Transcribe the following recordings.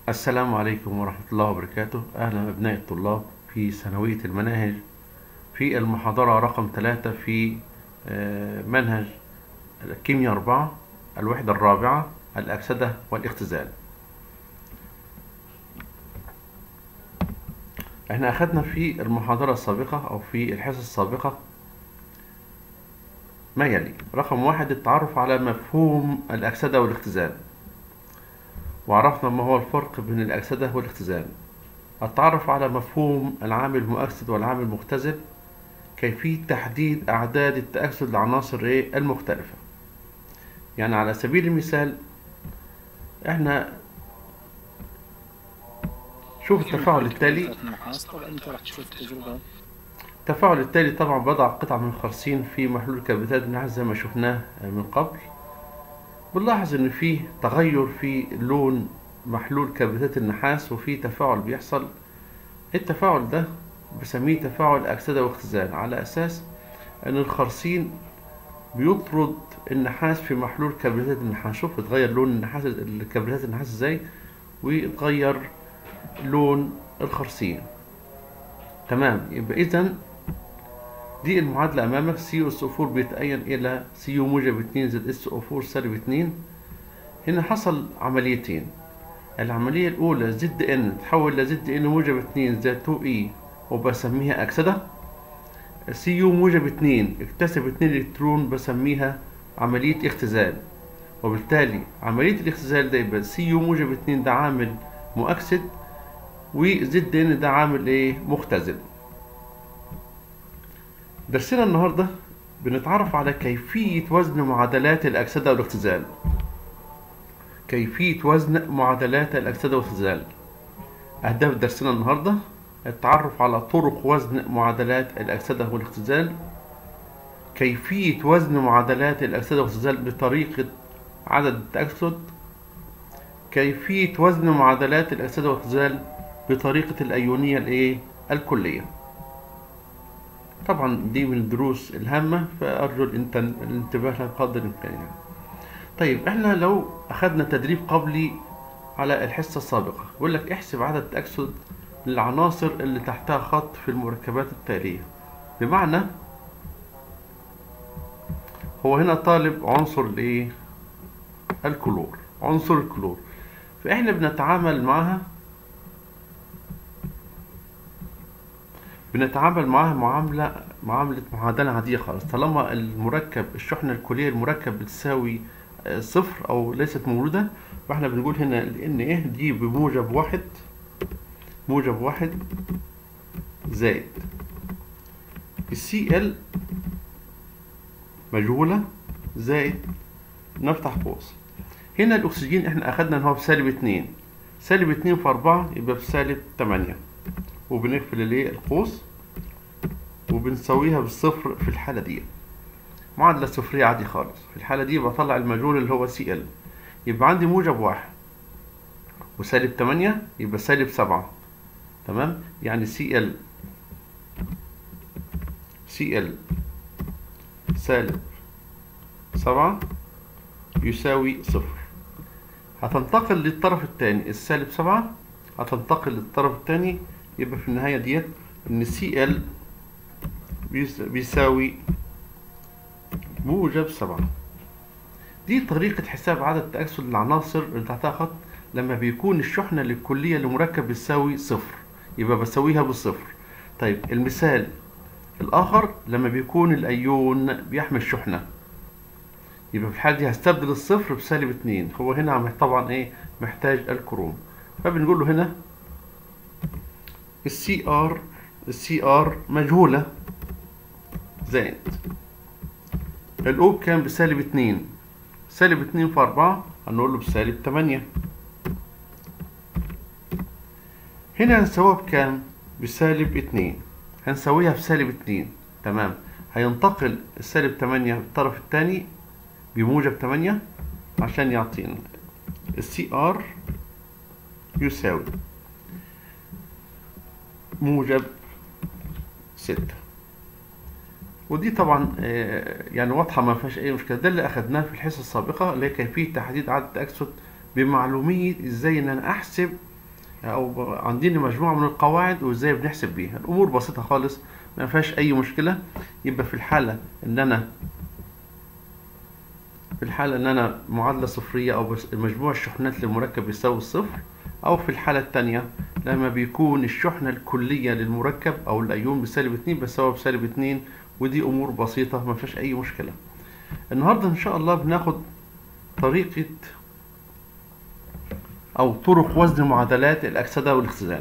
السلام عليكم ورحمة الله وبركاته أهلا أبناء الطلاب في ثانوية المناهج في المحاضرة رقم ثلاثة في آه، منهج الكيمياء أربعة الوحدة الرابعة الأكسدة والاختزال احنا أخذنا في المحاضرة السابقة أو في الحصة السابقة ما يلي رقم واحد التعرف على مفهوم الأكسدة والاختزال وعرفنا ما هو الفرق بين الأكسدة والاختزال التعرف على مفهوم العامل المؤكسد والعامل المختزل كيفية تحديد أعداد التأكسد للعناصر إيه المختلفة يعني على سبيل المثال احنا شوف التفاعل التالي النحاس طبعا انت راح تشوف تجربه التفاعل التالي طبعا بضع قطعة من الخرسين في محلول كبريتات النحاس زي ما شفناه من قبل بنلاحظ ان فيه تغير في لون محلول كبريتات النحاس وفي تفاعل بيحصل التفاعل ده بسميه تفاعل أكسدة واختزال على أساس ان الخرسين بيطرد النحاس في محلول كبريتات النحاس شوف اتغير لون النحاس كبريتات النحاس ازاي ويتغير لون الخرسين تمام يبقى اذا دي المعادلة أمامك سي اس او 4 بيتأين إلى سي يو موجب 2 زائد اس او 4 سالب 2 هنا حصل عمليتين العملية الأولى زد ان تحول لزد ان موجب 2 زائد 2 اي وبسميها أكسدة سي يو موجب 2 اكتسب 2 إلكترون بسميها عملية اختزال وبالتالي عملية الاختزال ده يبقى سي يو موجب 2 ده عامل مؤكسد وزد ان ده عامل ايه مختزل درسنا النهاردة بنتعرف على كيفية وزن معادلات الأكسدة والاختزال كيفية وزن معادلات الأكسدة والاختزال أهداف درسنا النهاردة التعرف على طرق وزن معادلات الأكسدة والاختزال كيفية وزن معادلات الأكسدة والاختزال بطريقة عدد التأكسد كيفية وزن معادلات الأكسدة والاختزال بطريقة الأيونية الإيه؟ الكلية طبعا دي من الدروس الهامة فأرجو الانت- الانتباه لها بقدر الإمكان يعني. طيب احنا لو أخذنا تدريب قبلي على الحصة السابقة بيقول لك احسب عدد التأكسد للعناصر اللي تحتها خط في المركبات التالية بمعنى هو هنا طالب عنصر الايه الكلور عنصر الكلور فاحنا بنتعامل معها بنتعامل معاها معاملة معاملة معادلة عادية خالص طالما المركب الشحنة الكلية المركب بتساوي آه، صفر أو ليست موجودة فاحنا بنقول هنا ال ايه دي بموجب واحد موجب واحد زائد السي ال مجهولة زائد نفتح قوس هنا الأكسجين احنا أخدنا إن هو بسالب اتنين سالب اتنين في أربعة يبقى بسالب تمانية وبنقفل الايه القوس وبنسويها بالصفر في الحالة دي معادلة صفرية عادي خالص في الحالة دي بطلع المجهول اللي هو سي ال يبقى عندي موجب واحد وسالب تمانية يبقى سالب سبعة تمام يعني سي ال سي ال سالب سبعة يساوي صفر هتنتقل للطرف الثاني السالب سبعة هتنتقل للطرف الثاني يبقى في النهاية ديت إن سي ال بيساوي موجب سبعة دي طريقة حساب عدد تأكسد العناصر اللي تحتها خط لما بيكون الشحنة للكلية لمركب بتساوي صفر يبقى بساويها بالصفر طيب المثال الآخر لما بيكون الأيون بيحمل شحنة يبقى في الحالة دي هستبدل الصفر بسالب اتنين هو هنا عم- طبعا ايه محتاج الكروم فبنقول له هنا السي ار السي ار مجهولة زائد الأو كان بسالب اتنين سالب اتنين في أربعة هنقول له بسالب تمانية هنا هنسويها بكام؟ بسالب اتنين هنسويها بسالب اتنين تمام هينتقل السالب تمانية الطرف التاني بموجب تمانية عشان يعطينا السي ار يساوي موجب ستة ودي طبعا آه، يعني واضحة ما فيهاش أي مشكلة ده اللي أخدناه في الحصة السابقة اللي هي كيفية تحديد عدد التأكسد بمعلومية إزاي إن أنا أحسب او عندنا مجموعه من القواعد وازاي بنحسب بيها الامور بسيطه خالص ما فيهاش اي مشكله يبقى في الحاله ان انا في الحالة إن أنا معادلة صفرية أو بس- مجموع الشحنات للمركب بيساوي الصفر أو في الحالة التانية لما بيكون الشحنة الكلية للمركب أو الأيون بسالب اتنين بتساوي بسالب اتنين ودي أمور بسيطة ما فيهاش أي مشكلة. النهاردة إن شاء الله بناخد طريقة أو طرق وزن معادلات الأكسدة والاختزال.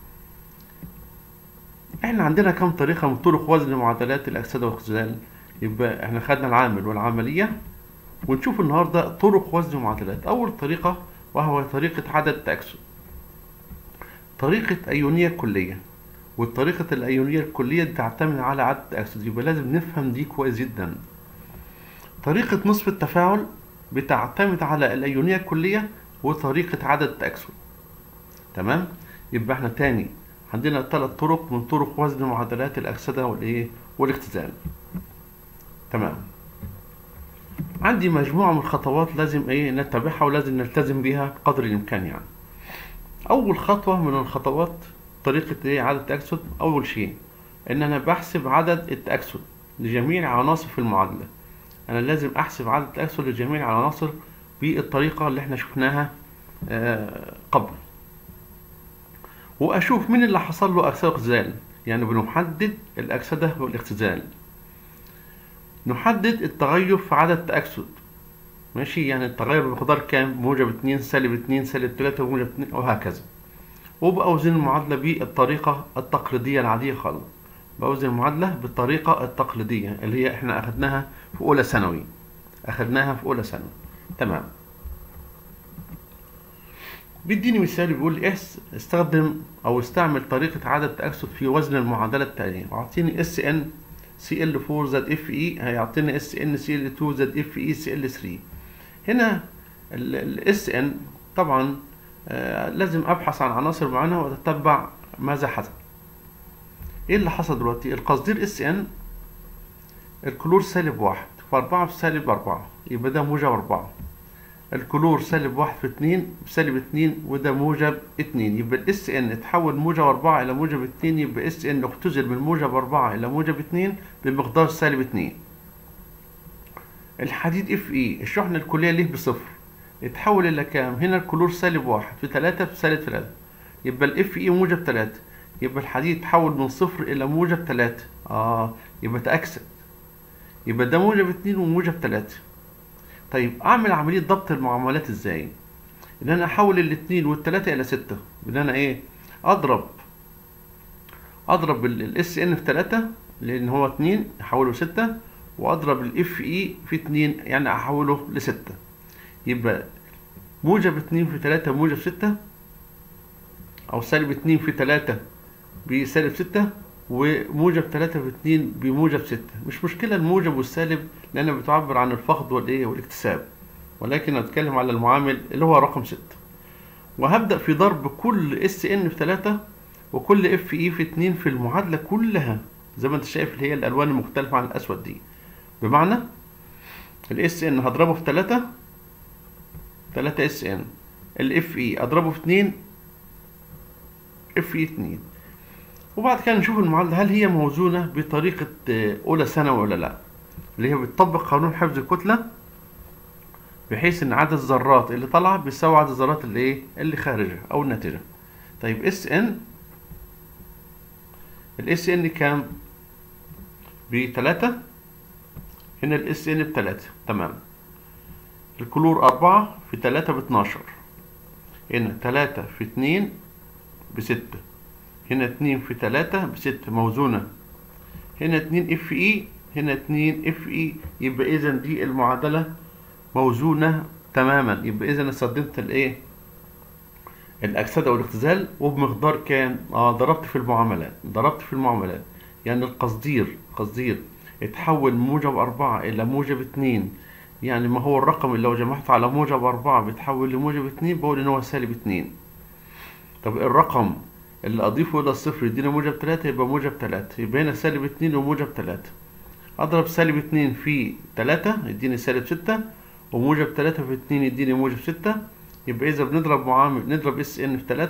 احنا عندنا كم طريقة من طرق وزن معادلات الأكسدة والاختزال يبقى احنا خدنا العامل والعملية ونشوف النهاردة طرق وزن معادلات أول طريقة وهو طريقة عدد التأكسد طريقة أيونية كلية والطريقة الأيونية الكلية دي تعتمد على عدد التأكسد يبقى لازم نفهم دي كويس جدا طريقة نصف التفاعل بتعتمد على الأيونية الكلية وطريقة عدد التأكسد تمام يبقى احنا تاني عندنا ثلاث طرق من طرق وزن معادلات الأكسدة والإيه والاختزال تمام عندي مجموعة من الخطوات لازم ايه نتبعها ولازم نلتزم بيها قدر الامكان يعني اول خطوة من الخطوات طريقة ايه عدد التأكسد اول شيء ان انا بحسب عدد التأكسد لجميع عناصر في المعادلة انا لازم احسب عدد التأكسد لجميع العناصر بالطريقة اللي احنا شفناها آه قبل واشوف مين اللي حصل له اكسدة واختزال يعني بنحدد الاكسدة والاختزال نحدد التغير في عدد التأكسد ماشي يعني التغير بمقدار كام موجب اتنين سالب اتنين سالب تلاتة موجب اتنين وهكذا وبأوزن المعادلة بالطريقة التقليدية العادية خالص بأوزن المعادلة بالطريقة التقليدية اللي هي احنا أخدناها في أولى ثانوي أخدناها في أولى ثانوي تمام بيديني مثال بيقول لي اس استخدم او استعمل طريقة عدد التأكسد في وزن المعادلة التالية واعطيني اس ان سي ال 4 زائد اف اي هيعطينا اس ان سي ال 2 زائد اف اي سي ال 3 هنا الاس ان طبعا آه لازم ابحث عن عناصر معينة واتتبع ماذا حدث ايه اللي حصل دلوقتي القصدير اس ان الكلور سالب واحد فأربعة بسالب أربعة يبقى ده موجب أربعة الكلور سالب واحد في اتنين بسالب اتنين وده موجب اتنين يبقى الاس ان اتحول موجب أربعة إلى موجب اتنين يبقى اس ان اختزل من موجب أربعة إلى موجب اتنين بمقدار سالب اتنين الحديد اف اي الشحنة الكلية ليه بصفر اتحول إلى كام؟ هنا الكلور سالب واحد في تلاتة بسالب تلاتة يبقى الاف اي موجب تلاتة يبقى الحديد اتحول من صفر إلى موجب تلاتة اه يبقى تأكسد يبقى ده موجب اتنين وموجب تلاتة طيب اعمل عملية ضبط المعاملات ازاي ان انا احول الاتنين والتلاتة الى ستة ان انا ايه اضرب اضرب الاس ان في تلاتة لان هو اتنين احوله ستة واضرب الاف اي في اتنين يعني احوله لستة يبقى موجب اتنين في تلاتة موجب ستة او سالب اتنين في تلاتة بسالب ستة وموجب تلاتة في اتنين بموجب ستة مش مشكلة الموجب والسالب لأنها بتعبر عن الفقد والإيه والاكتساب ولكن أتكلم على المعامل اللي هو رقم ستة وهبدأ في ضرب كل اس ان في تلاتة وكل اف اي في اتنين في المعادلة كلها زي ما انت شايف اللي هي الألوان المختلفة عن الأسود دي بمعنى الاس ان هضربه في تلاتة تلاتة اس ان الاف اي اضربه في اتنين اف اي اتنين وبعد كده نشوف المعادلة هل هي موزونة بطريقة أولى ثانوي ولا لأ اللي هي بتطبق قانون حفظ الكتلة بحيث إن عدد الذرات اللي طالعة بيساوي عدد الذرات اللي إيه اللي خارجة أو الناتجة طيب اس ان الاس ان كام بتلاتة هنا الاس ان بتلاتة تمام الكلور أربعة في تلاتة باتناشر هنا تلاتة في اتنين بستة هنا اتنين في تلاتة بستة موزونة هنا اتنين اف اي هنا اتنين اف اي يبقى اذا دي المعادلة موزونة تماما يبقى اذا استخدمت الايه الاكسدة والاختزال وبمقدار كام اه ضربت في المعاملات ضربت في المعاملات يعني القصدير قصدير اتحول من موجب أربعة إلى موجب اتنين يعني ما هو الرقم اللي لو جمعته على موجب أربعة بيتحول لموجب اتنين بقول إن هو سالب اتنين طب الرقم اللي اضيفه الى الصفر يدينا موجب تلاتة يبقى موجب تلاتة يبقى هنا سالب اتنين وموجب تلاتة اضرب سالب اتنين في تلاتة يديني سالب ستة وموجب تلاتة في اتنين يديني موجب ستة يبقى اذا بنضرب معامل نضرب اس ان في تلاتة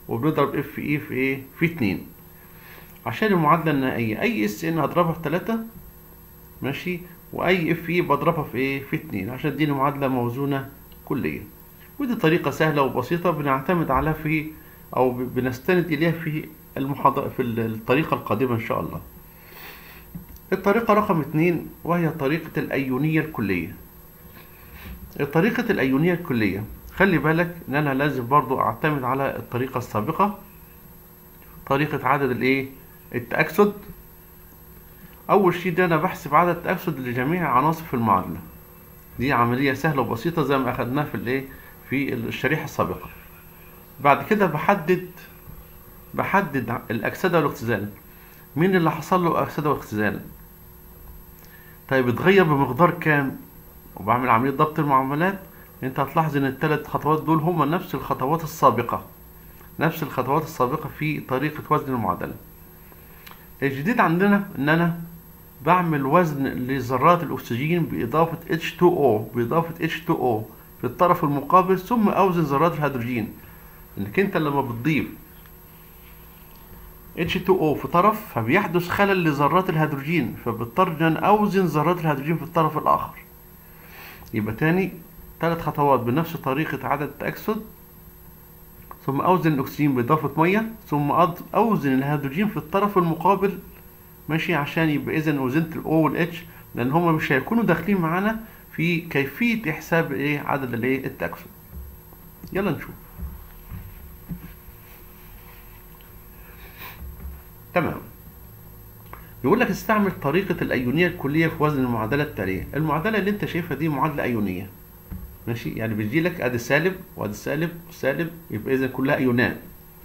وبنضرب اف اي في ايه في اتنين عشان المعادلة النهائية اي اس ان هضربها في تلاتة ماشي واي اف اي بضربها في ايه في اتنين عشان تديني معادلة موزونة كلية ودي طريقة سهلة وبسيطة بنعتمد عليها في او ب- بنستند اليها في المحاضرة في ال- الطريقة القادمة ان شاء الله الطريقة رقم اتنين وهي طريقة الأيونية الكلية طريقة الأيونية الكلية خلي بالك إن أنا لازم برضو أعتمد على الطريقة السابقة طريقة عدد الإيه التأكسد أول شيء ده أنا بحسب عدد التأكسد لجميع عناصر في المعادلة دي عملية سهلة وبسيطة زي ما أخدناها في الإيه في الشريحة السابقة بعد كده بحدد بحدد الأكسدة والاختزال مين اللي حصل له أكسدة واختزال طيب اتغير بمقدار كام وبعمل عملية ضبط المعاملات انت هتلاحظ ان الثلاث خطوات دول هما نفس الخطوات السابقة نفس الخطوات السابقة في طريقة وزن المعادلة الجديد عندنا ان انا بعمل وزن لذرات الاكسجين باضافة H2O باضافة H2O في الطرف المقابل ثم اوزن ذرات الهيدروجين انك انت لما بتضيف H2O في طرف فبيحدث خلل لذرات الهيدروجين فبضطر ان أنا اوزن ذرات الهيدروجين في الطرف الاخر يبقى تاني ثلاث خطوات بنفس طريقة عدد التأكسد ثم أوزن الأكسجين بإضافة مية ثم أض- أوزن الهيدروجين في الطرف المقابل ماشي عشان يبقى إذا وزنت ال O وال H لأن هما مش هيكونوا داخلين معانا في كيفية حساب إيه عدد الإيه التأكسد يلا نشوف تمام يقول لك استعمل طريقة الأيونية الكلية في وزن المعادلة التالية المعادلة اللي انت شايفها دي معادلة أيونية ماشي يعني بيجي لك ادي سالب وادي سالب وسالب يبقى اذا كلها ايونات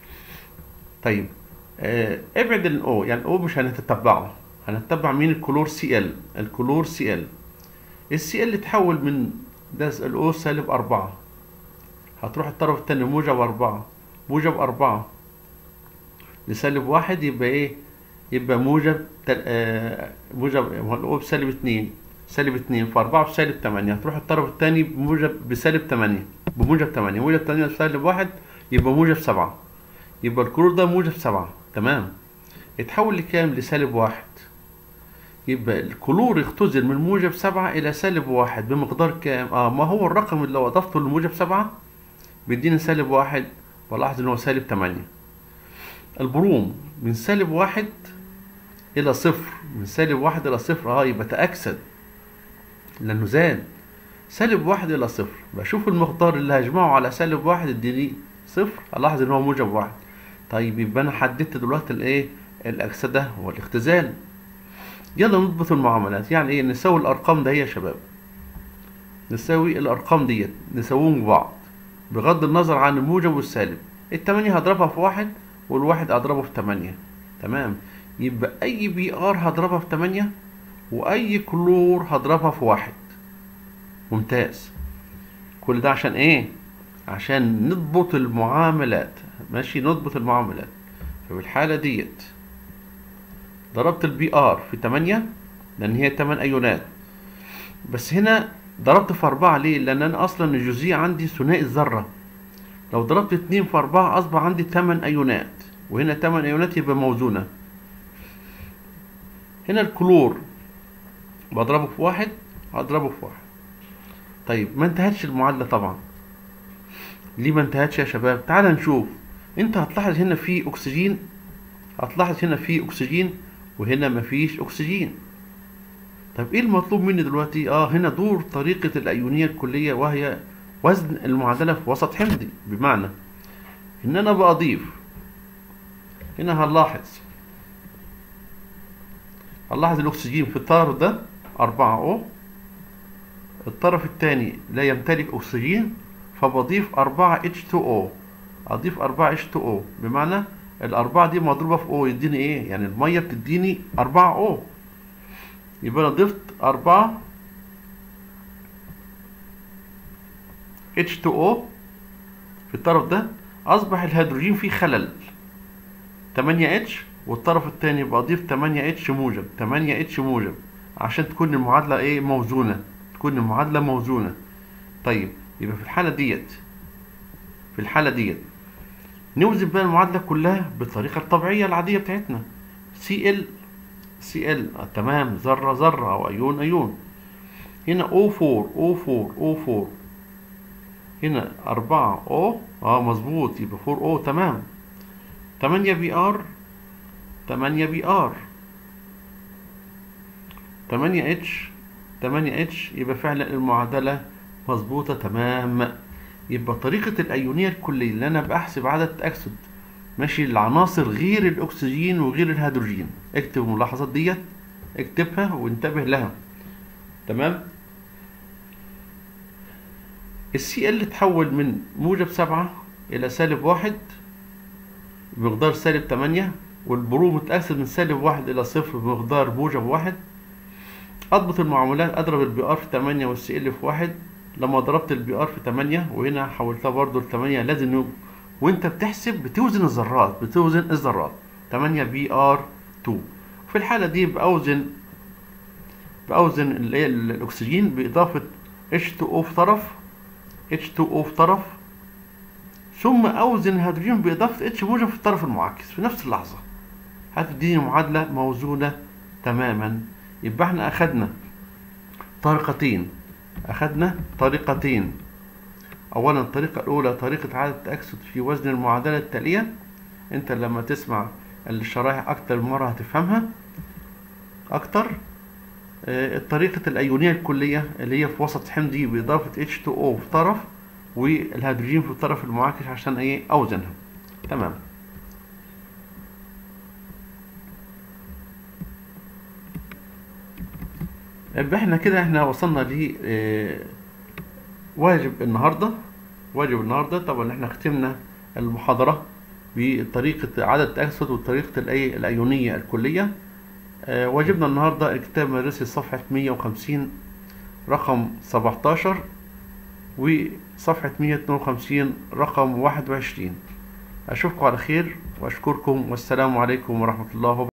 طيب آه ابعد الاو يعني الاو مش هنتتبعه هنتبع مين الكلور سي ال الكلور سي ال السي ال تحول من ده الاو سالب أربعة هتروح الطرف التاني موجب أربعة موجب أربعة لسالب واحد يبقى ايه يبقى موجب تل... آه موجب هو الاو بسالب اتنين سالب اتنين في أربعة بسالب تمانية هتروح الطرف التاني بموجب بسالب تمانية بموجب تمانية موجب تمانية بسالب واحد يبقى موجب سبعة يبقى الكلور ده موجب سبعة تمام يتحول لكام لسالب واحد يبقى الكلور يختزل من موجب سبعة إلى سالب واحد بمقدار كام؟ اه ما هو الرقم اللي لو أضفته لموجب سبعة بيديني سالب واحد ولاحظ إن هو سالب تمانية البروم من سالب واحد إلى صفر من سالب واحد إلى صفر اه يبقى تأكسد لأنه زاد سالب واحد إلى صفر بشوف المقدار اللي هجمعه على سالب واحد يديني صفر ألاحظ إن هو موجب واحد طيب يبقى أنا حددت دلوقتي الإيه الأكسدة والاختزال يلا نضبط المعاملات يعني إيه نساوي الأرقام ده يا شباب نساوي الأرقام ديت نساويهم ببعض بغض النظر عن الموجب والسالب التمانية هضربها في واحد والواحد أضربه في تمانية تمام يبقى أي بي آر هضربها في تمانية وأي كلور هضربها في واحد ممتاز كل ده عشان ايه عشان نضبط المعاملات ماشي نضبط المعاملات ففي الحالة ديت ضربت البي ار في تمانية لان هي تمن ايونات بس هنا ضربت في اربعة ليه لان انا اصلا الجزيء عندي ثنائي الذرة لو ضربت اتنين في اربعة اصبح عندي تمن ايونات وهنا تمن ايونات يبقى موزونة هنا الكلور بضربه في واحد هضربه في واحد طيب ما انتهتش المعادلة طبعا ليه ما انتهتش يا شباب تعال نشوف انت هتلاحظ هنا في اكسجين هتلاحظ هنا في اكسجين وهنا مفيش اكسجين طب ايه المطلوب مني دلوقتي اه هنا دور طريقة الايونية الكلية وهي وزن المعادلة في وسط حمضي بمعنى ان انا بضيف هنا هنلاحظ هنلاحظ الاكسجين في الطرف ده أربعة او الطرف الثاني لا يمتلك أكسجين فبضيف أربعة H2O أضيف أربعة H2O بمعنى الأربعة دي مضروبة في O يديني إيه؟ يعني المية بتديني أربعة O يبقى أنا ضفت أربعة H2O في الطرف ده أصبح الهيدروجين فيه خلل 8 H والطرف الثاني بضيف 8 H موجب 8 H موجب عشان تكون المعادلة إيه موزونة تكون المعادلة موزونة طيب يبقى في الحالة ديت في الحالة ديت نوزن بقى المعادلة كلها بالطريقة الطبيعية العادية بتاعتنا سي ال سي ال تمام ذرة ذرة أو أيون أيون هنا O 4 O 4 O 4 هنا أربعة O اه مظبوط يبقى 4 O تمام تمانية بي ار تمانية بي ار تمانية اتش تمانية اتش يبقى فعلا المعادلة مظبوطة تمام يبقى طريقة الأيونية الكلية اللي أنا بحسب عدد تأكسد ماشي العناصر غير الأكسجين وغير الهيدروجين اكتب الملاحظات ديت اكتبها وانتبه لها تمام السي ال تحول من موجب سبعة إلى سالب واحد بمقدار سالب تمانية والبرو متأكسد من سالب واحد إلى صفر بمقدار موجب واحد أضبط المعاملات أضرب البي ار في تمانية والسي ال في واحد لما ضربت البي ار في تمانية وهنا حولتها برضو لتمانية لازم يبقى وانت بتحسب بتوزن الذرات بتوزن الذرات 8 بي ار 2 في الحالة دي بأوزن بأوزن ال- ال- الأكسجين بإضافة H2O في طرف H2O في طرف ثم أوزن الهيدروجين بإضافة H موجب في الطرف المعاكس في نفس اللحظة هتديني معادلة موزونة تماما يبقى احنا أخدنا طريقتين أخدنا طريقتين اولا الطريقه الاولى طريقه اعاده التاكسد في وزن المعادله التاليه انت لما تسمع الشرائح اكتر من مره هتفهمها اكتر آه، طريقه الايونيه الكليه اللي هي في وسط حمضي باضافه H2O في طرف والهيدروجين في الطرف المعاكس عشان ايه اوزنها تمام يبقى احنا كده احنا وصلنا ل آه، واجب النهارده واجب النهارده طبعا احنا ختمنا المحاضرة بطريقة عدد التأكسد وطريقة الأي- الأيونية الكلية آه، واجبنا النهارده كتاب مدرسة صفحة 150 رقم 17 وصفحة 152 رقم 21 أشوفكم على خير وأشكركم والسلام عليكم ورحمة الله وبركاته